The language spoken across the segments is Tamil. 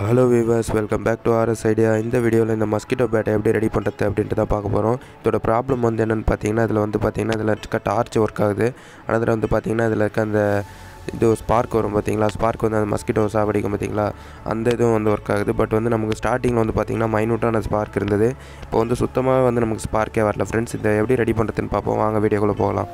hello viewers welcome back to RS idea இந்த வீடியோவில் இந்த மஸ்கிட்டோ பேட்டை எப்படி ரெடி பண்ணுறது அப்படின்ட்டு தான் பார்க்க போகிறோம் இதோட ப்ராப்ளம் வந்து என்னென்னு பார்த்தீங்கன்னா இதில் வந்து பார்த்தீங்கன்னா இதில் இருக்க டார்ச் ஒர்க் ஆகுது அதில் வந்து பார்த்தீங்கன்னா இதில் இருக்க அந்த இது ஸ்பார்க் வரும் பார்த்தீங்களா ஸ்பார்க் வந்து அந்த மஸ்கிட்டோ சாவடிக்கும் பார்த்தீங்களா அந்த இதுவும் வந்து ஒர்க் ஆகுது பட் வந்து நமக்கு ஸ்டார்டிங்கில் வந்து பார்த்தீங்கன்னா மைனூட்டான ஸ்பார்க் இருந்தது இப்போ வந்து சுத்தமாக வந்து நமக்கு ஸ்பார்க்கே வரல ஃப்ரெண்ட்ஸ் இதை எப்படி ரெடி பண்ணுறதுன்னு பார்ப்போம் வாங்க வீடியோக்குள்ளே போகலாம்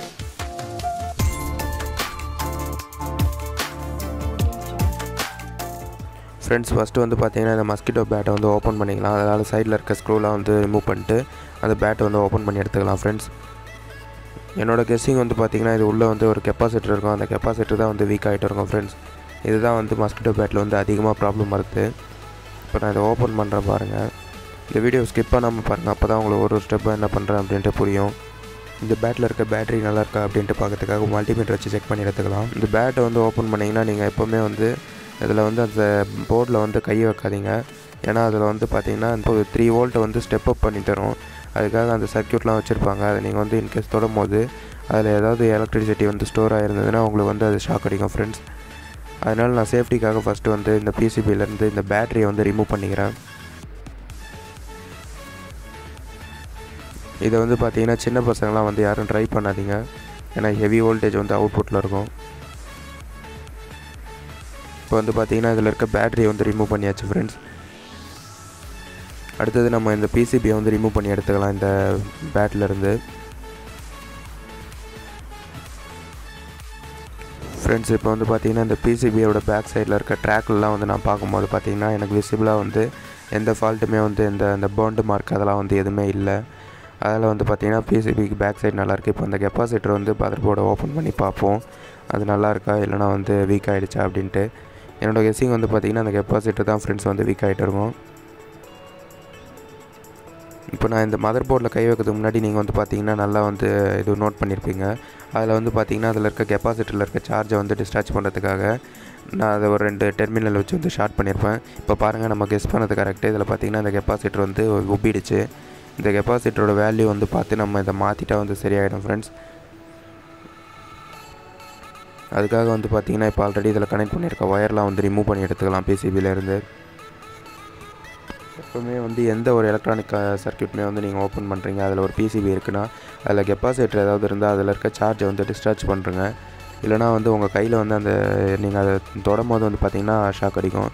ஃப்ரெண்ட்ஸ் ஃபஸ்ட்டு வந்து பார்த்தீங்கன்னா இந்த மஸ்கிட்டோ பேட்டை வந்து ஓப்பன் பண்ணிக்கலாம் அதனால் சைடில் இருக்க ஸ்க்ரூலாம் வந்து ரிமூவ் பண்ணிட்டு அந்த பேட்டை வந்து ஓப்பன் பண்ணி எடுத்துக்கலாம் ஃப்ரெண்ட்ஸ் என்னோட கெஸ்ஸிங் வந்து பார்த்தீங்கன்னா இது உள்ளே வந்து ஒரு கெப்பாசிட்டர் இருக்கும் அந்த கெப்பாசிட்டர் தான் வந்து வீக் ஆகிட்டு இருக்கும் ஃப்ரெண்ட்ஸ் இதுதான் வந்து மஸ்கிட்டோ பேட்டில் வந்து அதிகமாக ப்ராப்ளம் வருது இப்போ நான் இதை ஓப்பன் பண்ணுறேன் பாருங்கள் இந்த வீடியோ ஸ்கிப் பண்ணாமல் பாருங்கள் அப்போ தான் உங்களுக்கு ஒரு ஒரு ஸ்டெப்பாக என்ன பண்ணுறேன் அப்படின்ட்டு புரியும் இந்த பேட்டில் இருக்க பேட்டரி நல்லா இருக்கா அப்படின்ட்டு பார்க்கறதுக்காக மல்டிமீட்டர் வச்சு செக் பண்ணி எடுத்துக்கலாம் இந்த பேட்டை வந்து ஓப்பன் பண்ணிங்கன்னா நீங்கள் எப்போவுமே வந்து இதில் வந்து அந்த போர்டில் வந்து கை வைக்காதீங்க ஏன்னா அதில் வந்து பார்த்தீங்கன்னா இப்போ த்ரீ வோல்ட்டை வந்து ஸ்டெப் அப் பண்ணி தரும் அதுக்காக அந்த சர்க்கியூட்லாம் வச்சுருப்பாங்க அதை நீங்கள் வந்து இன்கேஸ் தொடும் போது அதில் ஏதாவது எலக்ட்ரிசிட்டி வந்து ஸ்டோர் ஆகிருந்ததுன்னா உங்களுக்கு வந்து அது ஷாக் அடிக்கும் ஃப்ரெண்ட்ஸ் அதனால் நான் சேஃப்டிக்காக ஃபஸ்ட்டு வந்து இந்த பிசிபிலேருந்து இந்த பேட்டரியை வந்து ரிமூவ் பண்ணிக்கிறேன் இதை வந்து பார்த்தீங்கன்னா சின்ன பசங்களாம் வந்து யாரும் ட்ரை பண்ணாதீங்க ஏன்னா ஹெவி வோல்டேஜ் வந்து அவுட்புட்டில் இருக்கும் இப்போ வந்து பார்த்தீங்கன்னா இதில் இருக்க பேட்டரியை வந்து ரிமூவ் பண்ணியாச்சு ஃப்ரெண்ட்ஸ் அடுத்தது நம்ம இந்த பிசிபியை வந்து ரிமூவ் பண்ணி எடுத்துக்கலாம் இந்த பேட்டிலேருந்து ஃப்ரெண்ட்ஸ் இப்போ வந்து பார்த்தீங்கன்னா இந்த பிசிபியோட பேக் சைடில் இருக்க ட்ராக்லாம் வந்து நான் பார்க்கும்போது பார்த்தீங்கன்னா எனக்கு விசிபிளாக வந்து எந்த ஃபால்ட்டுமே வந்து இந்த இந்த பாண்டு மார்க் அதெல்லாம் வந்து எதுவுமே இல்லை அதில் வந்து பார்த்தீங்கன்னா பிசிபிக்கு பேக் சைடு நல்லாயிருக்கு இப்போ இந்த கெப்பாசிட்டர் வந்து பதர் போர்டை ஓப்பன் பண்ணி பார்ப்போம் அது நல்லா இருக்கா இல்லைனா வந்து வீக் ஆகிடுச்சா அப்படின்ட்டு என்னோடய கெஸ்ஸிங் வந்து பார்த்திங்கன்னா அந்த கெப்பாசிட்டர் தான் ஃப்ரெண்ட்ஸ் வந்து வீக் ஆகிட்டு இருக்கும் இப்போ நான் இந்த மதர் போர்டில் கை வைக்கிறதுக்கு முன்னாடி நீங்கள் வந்து பார்த்தீங்கன்னா நல்லா வந்து இது நோட் பண்ணியிருப்பீங்க அதில் வந்து பார்த்தீங்கன்னா அதில் இருக்க கெப்பாசிட்டரில் இருக்க சார்ஜை வந்து டிஸ்சார்ஜ் பண்ணுறதுக்காக நான் அதை ஒரு ரெண்டு டெர்மினல் வச்சு வந்து ஷார்ட் பண்ணியிருப்பேன் இப்போ பாருங்கள் நம்ம கெஸ் பண்ணது கரெக்டு இதில் பார்த்தீங்கன்னா இந்த கெப்பாசிட்டர் வந்து உப்பிடுச்சு இந்த கெப்பாசிட்டரோட வேல்யூ வந்து பார்த்து நம்ம இதை மாற்றிட்டா வந்து சரியாயிடும் ஃப்ரெண்ட்ஸ் அதுக்காக வந்து பார்த்தீங்கன்னா இப்போ ஆல்ரெடி இதில் கனெக்ட் பண்ணியிருக்க ஒயர்லாம் வந்து ரிமூவ் பண்ணி எடுத்துக்கலாம் பிசிபிலேருந்து எப்போவுமே வந்து எந்த ஒரு எலக்ட்ரானிக் சர்க்கியூட்மே வந்து நீங்கள் ஓப்பன் பண்ணுறீங்க அதில் ஒரு பிசிபி இருக்குன்னா அதில் கெப்பாசிட்டர் ஏதாவது இருந்தால் அதில் இருக்க சார்ஜை வந்து டிஸ்சார்ஜ் பண்ணுறங்க இல்லைனா வந்து உங்கள் கையில் வந்து அந்த நீங்கள் அதை தொடும் போது வந்து பார்த்திங்கன்னா ஷாக் அடிக்கும்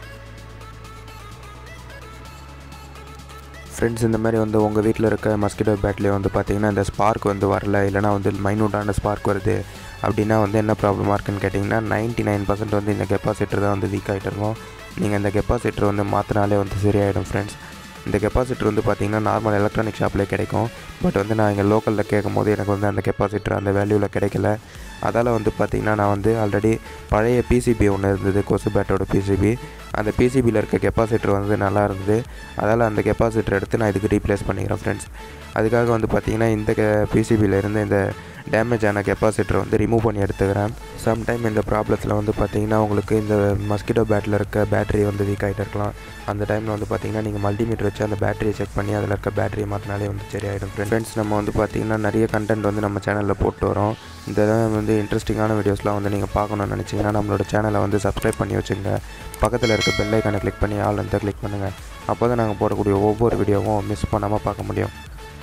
ஃப்ரெண்ட்ஸ் இந்த மாதிரி வந்து உங்கள் வீட்டில் இருக்க மஸ்கிட்டோ பேட்லேயே வந்து பார்த்திங்கன்னா இந்த ஸ்பார்க் வந்து வரல இல்லைனா வந்து மைனூட்டான ஸ்பார்க் வருது அப்படின்னா வந்து என்ன ப்ராப்ளமாக இருக்குன்னு கேட்டிங்கன்னா நைன்ட்டி நைன் பர்சன்ட் வந்து இந்த கெப்பாசிட்டர் தான் வந்து வீக் ஆகிட்டு இருக்கும் நீங்கள் இந்த கெப்பாசிட்டர் வந்து மாற்றினாலே வந்து சரியாயிடும் ஃப்ரெண்ட்ஸ் இந்த கெப்பாசிட்டர் வந்து பார்த்திங்கன்னா நார்மல் எலக்ட்ரானிக் ஷாப்லேயே கிடைக்கும் பட் வந்து நான் இங்கே லோக்கலில் கேட்கும் போது எனக்கு வந்து அந்த கெப்பாசிட்டர் அந்த வேல்யூவில் கிடைக்கல அதால் வந்து பார்த்திங்கன்னா நான் வந்து ஆல்ரெடி பழைய பிசிபி ஒன்று இருந்தது கொசு பேட்டோட பிசிபி அந்த பிசிபியில் இருக்க கெப்பாசிட்டர் வந்து நல்லா இருந்தது அதால் அந்த கெப்பாசிட்டர் எடுத்து நான் இதுக்கு ரீப்ளேஸ் பண்ணிக்கிறேன் ஃப்ரெண்ட்ஸ் அதுக்காக வந்து பார்த்திங்கன்னா இந்த கே பிசிபியிலேருந்து இந்த டேமேஜ் ஆன கெப்பாசிட்டர் வந்து ரிமூவ் பண்ணி எடுத்துக்கிறேன் சம்டைம் இந்த ப்ராப்ளத்தில் வந்து பார்த்திங்கன்னா உங்களுக்கு இந்த மஸ்கிட்டோ பேட்டில் இருக்க பேட்டரி வந்து வீக் ஆகிட்டு இருக்கலாம் அந்த டைமில் வந்து பார்த்திங்கன்னா நீங்கள் மல்டிமீட்டர் வச்சு அந்த பேட்டரியை செக் பண்ணி அதில் இருக்க பேட்டரியை மாற்றினாலே வந்து சரியாயிடும் ஃப்ரெண்ட்ஸ் நம்ம வந்து பார்த்திங்கன்னா நிறைய கண்டென்ட் வந்து நம்ம சேனலில் போட்டு வரோம் இந்த வந்து இன்ட்ரெஸ்டிங்கான வீடியோஸ்லாம் வந்து நீங்கள் பார்க்கணும்னு நினச்சிங்கன்னா நம்மளோட சேனலை வந்து சப்ஸ்கிரைப் பண்ணி வச்சுங்க பக்கத்தில் இருக்க பெல் ஐக்கானை கிளிக் பண்ணி ஆல் வந்து கிளிக் பண்ணுங்கள் அப்போ தான் நாங்கள் போடக்கூடிய ஒவ்வொரு வீடியோவும் மிஸ் பண்ணாமல் பார்க்க முடியும்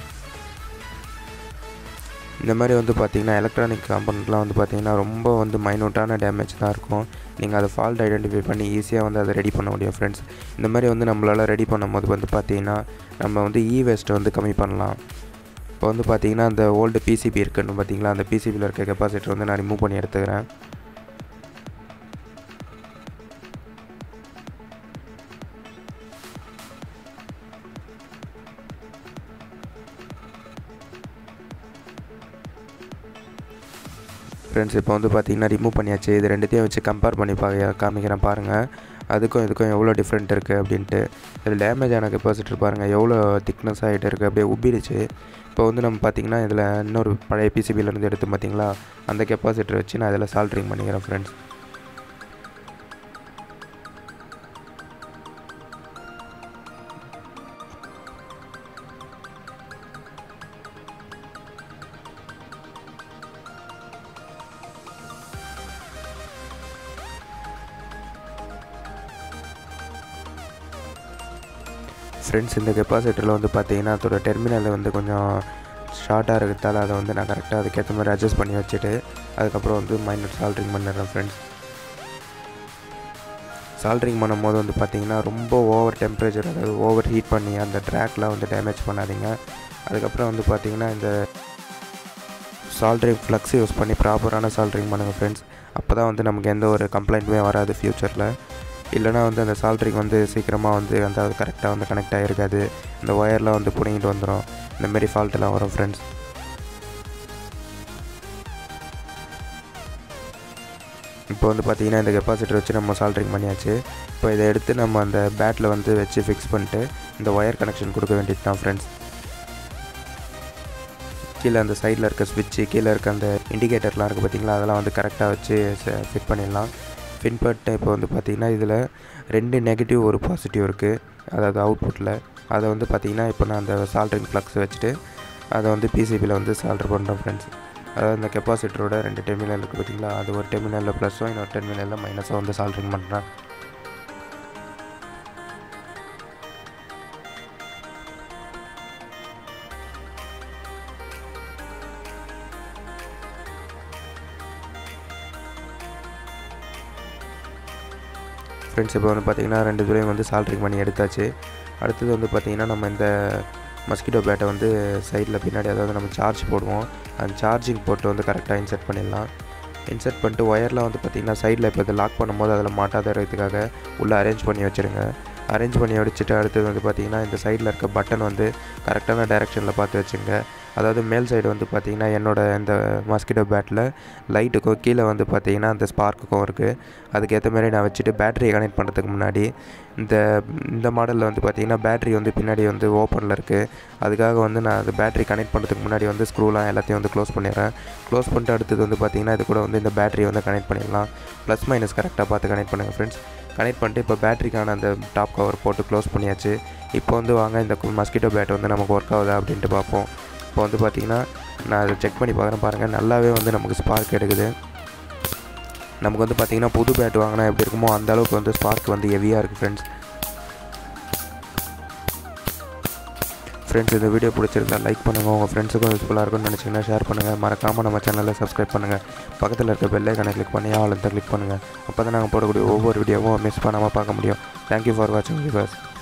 இந்த மாதிரி வந்து பார்த்திங்கன்னா எலக்ட்ரானிக் காம்பனண்ட்லாம் வந்து பார்த்திங்கன்னா ரொம்ப வந்து மைனூட்டான டேமேஜ் தான் இருக்கும் நீங்கள் அதை ஃபால்ட் ஐடென்டிஃபை பண்ணி ஈஸியாக வந்து அதை ரெடி பண்ண முடியும் ஃப்ரெண்ட்ஸ் இந்த மாதிரி வந்து நம்மளால் ரெடி பண்ணும்போது வந்து பார்த்திங்கன்னா நம்ம வந்து இ வேஸ்ட்டை வந்து கம்மி பண்ணலாம் இப்போ வந்து பார்த்திங்கன்னா அந்த ஓல்டு பிசிபி இருக்குன்னு பார்த்திங்களா அந்த பிசிபியில் இருக்க கெப்பாசிட்டர் வந்து நான் ரிமூவ் பண்ணி எடுத்துக்கிறேன் ஃப்ரெண்ட்ஸ் இப்போ வந்து பார்த்திங்கன்னா ரிமூவ் பண்ணியாச்சு இது ரெண்டுத்தையும் வச்சு கம்பேர் பண்ணி பா காமிக்கிறேன் பாருங்கள் அதுக்கும் இதுக்கும் எவ்வளோ டிஃப்ரெண்ட் இருக்குது அப்படின்ட்டு இதில் டேமேஜ் ஆன கெப்பாசிட்டர் பாருங்கள் எவ்வளோ திக்னஸ் ஆகிட்டு இருக்குது அப்படியே உப்பிடுச்சு இப்போ வந்து நம்ம பார்த்திங்கன்னா இதில் இன்னொரு பழைய பிசிபிலேருந்து எடுத்து பார்த்திங்களா அந்த கெப்பாசிட்டர் வச்சு நான் இதில் சால்ட்ரிங் பண்ணிக்கிறேன் ஃப்ரெண்ட்ஸ் ஃப்ரெண்ட்ஸ் இந்த கெப்பாசிட்டரில் வந்து பார்த்தீங்கன்னா அதோட டெர்மினல் வந்து கொஞ்சம் ஷார்ட்டாக இருக்கிறதால அதை வந்து நான் கரெக்டாக அதுக்கேற்ற மாதிரி அட்ஜஸ்ட் பண்ணி வச்சுட்டு அதுக்கப்புறம் வந்து மைனட் சால்ட்ரிங் பண்ணிடுறேன் ஃப்ரெண்ட்ஸ் சால்ட்ரிங் பண்ணும்போது வந்து பார்த்தீங்கன்னா ரொம்ப ஓவர் டெம்பரேச்சர் அதாவது ஓவர் ஹீட் பண்ணி அந்த ட்ராக்லாம் வந்து டேமேஜ் பண்ணாதீங்க அதுக்கப்புறம் வந்து பார்த்தீங்கன்னா இந்த சால்ட்ரிங் ஃப்ளக்ஸ் யூஸ் பண்ணி ப்ராப்பரான சால்ட்ரிங் பண்ணுங்கள் ஃப்ரெண்ட்ஸ் அப்போ தான் வந்து நமக்கு எந்த ஒரு கம்ப்ளைண்ட்டுமே வராது ஃப்யூச்சரில் இல்லைனா வந்து அந்த சால்ட்ரிங் வந்து சீக்கிரமாக வந்து அந்த கரெக்டாக வந்து கனெக்ட் ஆகிருக்காது இந்த ஒயர்லாம் வந்து பிடிங்கிட்டு வந்துடும் இந்தமாரி ஃபால்ட்டெல்லாம் வரும் ஃப்ரெண்ட்ஸ் இப்போ வந்து பார்த்தீங்கன்னா இந்த கெப்பாசிட்டர் வச்சு நம்ம சால்ட்ரிங் பண்ணியாச்சு இப்போ இதை எடுத்து நம்ம அந்த பேட்டில் வந்து வச்சு ஃபிக்ஸ் பண்ணிட்டு இந்த ஒயர் கனெக்ஷன் கொடுக்க வேண்டியது தான் ஃப்ரெண்ட்ஸ் கீழே அந்த சைடில் இருக்க ஸ்விட்சு கீழே இருக்க அந்த இண்டிகேட்டர்லாம் இருக்குது பார்த்தீங்களா அதெல்லாம் வந்து கரெக்டாக வச்சு ஃபிட் பண்ணிடலாம் ஃபின் பண்ணிட்டு இப்போ வந்து பார்த்திங்கன்னா இதில் ரெண்டு நெகட்டிவ் ஒரு பாசிட்டிவ் இருக்குது அதாவது அவுட்புட்டில் அதை வந்து பார்த்திங்கன்னா இப்போ நான் அந்த சால்ட்ரிங் ஃப்ளக்ஸ் வச்சுட்டு அதை வந்து பிசிபியில் வந்து சால்ட்ரு பண்ணுறேன் ஃப்ரெண்ட்ஸ் அதாவது இந்த கெப்பாசிட்டரோட ரெண்டு டெர்மினல் இருக்குது பார்த்தீங்களா அது ஒரு டெர்மினலில் ப்ளஸும் இன்னொரு டெர்மினலில் மைனஸும் வந்து சால்ட்ரிங் பண்ணுறேன் ஃப்ரெண்ட்ஸ் இப்போ வந்து பார்த்திங்கன்னா ரெண்டு துறையும் வந்து சால்ட்ரிங் பண்ணி எடுத்தாச்சு அடுத்தது வந்து பார்த்திங்கன்னா நம்ம இந்த மஸ்கிட்டோ பேட்டை வந்து சைடில் பின்னாடி அதாவது நம்ம சார்ஜ் போடுவோம் அந்த சார்ஜிங் போட்டு வந்து கரெக்டாக இன்செர்ட் பண்ணிடலாம் இன்செர்ட் பண்ணிட்டு ஒயர்லாம் வந்து பார்த்திங்கன்னா சைடில் இப்போ இதை லாக் பண்ணும்போது அதில் மாட்டாத இருக்கிறதுக்காக உள்ளே அரேஞ்ச் பண்ணி வச்சுருங்க அரேஞ்ச் பண்ணி வச்சுட்டு அடுத்தது வந்து பார்த்திங்கன்னா இந்த சைடில் இருக்க பட்டன் வந்து கரெக்டான டைரெக்ஷனில் பார்த்து வச்சுங்க அதாவது மேல் சைடு வந்து பார்த்திங்கன்னா என்னோடய இந்த மாஸ்கிட்டோ பேட்டில் லைட்டுக்கும் கீழே வந்து பார்த்திங்கன்னா அந்த ஸ்பார்க்குக்கும் இருக்குது அதுக்கேற்ற மாதிரி நான் வச்சுட்டு பேட்டரியை கனெக்ட் பண்ணுறதுக்கு முன்னாடி இந்த இந்த மாடலில் வந்து பார்த்திங்கன்னா பேட்டரி வந்து பின்னாடி வந்து ஓப்பனில் இருக்குது அதுக்காக வந்து நான் அந்த பேட்டரி கனெக்ட் பண்ணுறதுக்கு முன்னாடி வந்து ஸ்க்ரூலாம் எல்லாத்தையும் வந்து க்ளோஸ் பண்ணிடுறேன் க்ளோஸ் பண்ணிட்டு அடுத்தது வந்து பார்த்திங்கன்னா இது கூட வந்து இந்த பேட்டரி வந்து கனெக்ட் பண்ணிடலாம் ப்ளஸ் மைனஸ் கரெக்டாக பார்த்து கனெக்ட் பண்ணுங்கள் ஃப்ரெண்ட்ஸ் கனெக்ட் பண்ணிட்டு இப்போ பேட்டரிக்கான அந்த டாப் கவர் போட்டு க்ளோஸ் பண்ணியாச்சு இப்போ வந்து வாங்க இந்த மஸ்கிட்டோ பேட் வந்து நமக்கு ஒர்க் ஆகுதா அப்படின்ட்டு பார்ப்போம் இப்போ வந்து பார்த்திங்கன்னா நான் அதை செக் பண்ணி பார்க்குறேன் பாருங்கள் நல்லாவே வந்து நமக்கு ஸ்பார்க் எடுக்குது நமக்கு வந்து பார்த்திங்கன்னா புது பேட் வாங்கினா எப்படி இருக்குமோ அந்த அளவுக்கு வந்து ஸ்பார்க் வந்து ஹெவியாக இருக்குது ஃப்ரெண்ட்ஸ் ஃப்ரெண்ட்ஸ் இந்த வீடியோ பிடிச்சிருந்தா லைக் பண்ணுங்கள் உங்கள் ஃப்ரெண்ட்ஸுக்கும் யூஸ்ஃபுல்லாக இருக்கும்னு நினச்சிங்கன்னா ஷேர் பண்ணுங்கள் மறக்காமல் நம்ம சேனலில் சப்ஸ்கிரைப் பண்ணுங்கள் பக்கத்தில் இருக்க பெல் ஐக்கனை கிளிக் பண்ணி ஆல் கிளிக் பண்ணுங்கள் அப்போ தான் நாங்கள் போடக்கூடிய ஒவ்வொரு வீடியோவும் மிஸ் பண்ணாமல் பார்க்க முடியும் தேங்க்யூ ஃபார் வாட்சிங் வியூவர்ஸ்